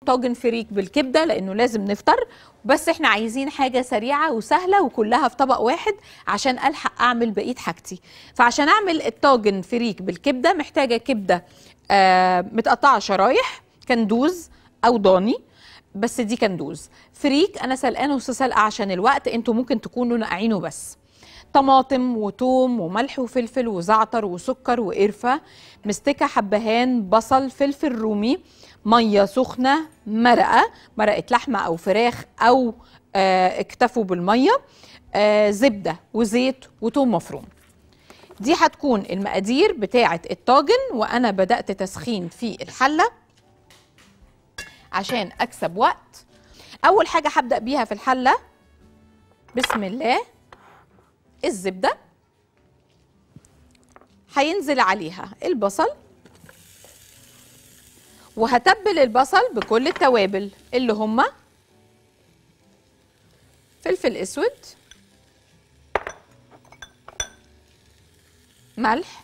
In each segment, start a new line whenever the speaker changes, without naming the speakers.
طاجن فريك بالكبده لانه لازم نفطر بس احنا عايزين حاجه سريعه وسهله وكلها في طبق واحد عشان الحق اعمل بقيه حاجتي فعشان اعمل الطاجن فريك بالكبده محتاجه كبده آه متقطعه شرايح كندوز او ضاني بس دي كندوز فريك انا سلقاه نص سلقه عشان الوقت انتوا ممكن تكونوا نقعينه بس طماطم وتوم وملح وفلفل وزعتر وسكر وقرفة مستكة حبهان بصل فلفل رومي مية سخنة مرقة مرقة لحمة أو فراخ أو آه اكتفوا بالمية آه زبدة وزيت وتوم مفروم دي هتكون المقادير بتاعة الطاجن وأنا بدأت تسخين في الحلة عشان أكسب وقت أول حاجة هبدأ بيها في الحلة بسم الله الزبدة هينزل عليها البصل وهتبل البصل بكل التوابل اللي هما فلفل اسود ملح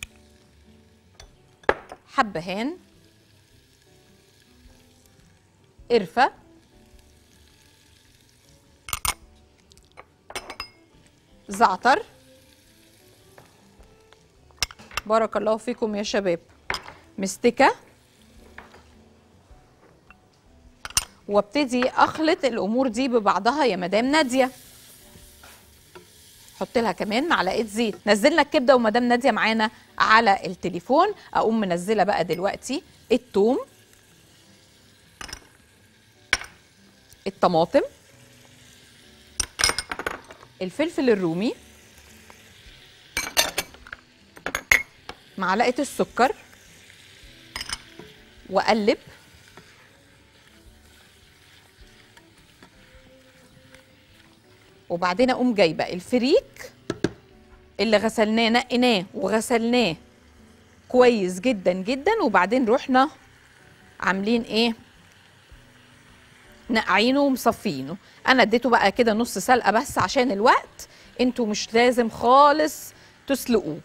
حبهان قرفه زعتر بارك الله فيكم يا شباب مستكة وابتدي اخلط الامور دي ببعضها يا مدام ناديه حط لها كمان معلقه زيت نزلنا الكبده ومدام ناديه معانا على التليفون اقوم منزله بقى دلوقتي الثوم الطماطم الفلفل الرومي معلقه السكر واقلب وبعدين اقوم جايبه الفريك اللي غسلناه نقيناه وغسلناه كويس جدا جدا وبعدين رحنا عاملين ايه نقعينه ومصفينه انا اديته بقى كده نص سلقه بس عشان الوقت انتوا مش لازم خالص تسلقوه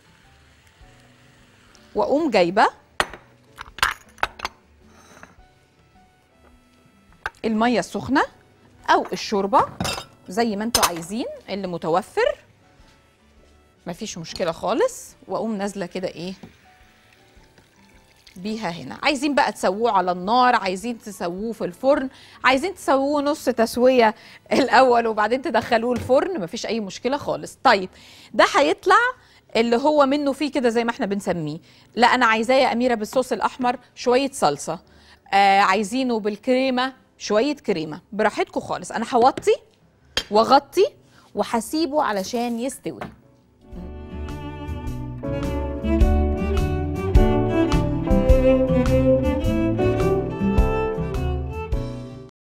واقوم جايبه الميه السخنه او الشوربه زي ما انتوا عايزين اللي متوفر مفيش مشكله خالص واقوم نازله كده ايه بيها هنا عايزين بقى تسووه على النار عايزين تسووه في الفرن عايزين تسووه نص تسويه الاول وبعدين تدخلوه الفرن مفيش اي مشكله خالص طيب ده هيطلع اللي هو منه فيه كده زي ما احنا بنسميه لا انا عايزاه يا اميره بالصوص الاحمر شويه صلصه آه عايزينه بالكريمه شويه كريمه براحتكم خالص انا هوطي واغطي وهسيبه علشان يستوي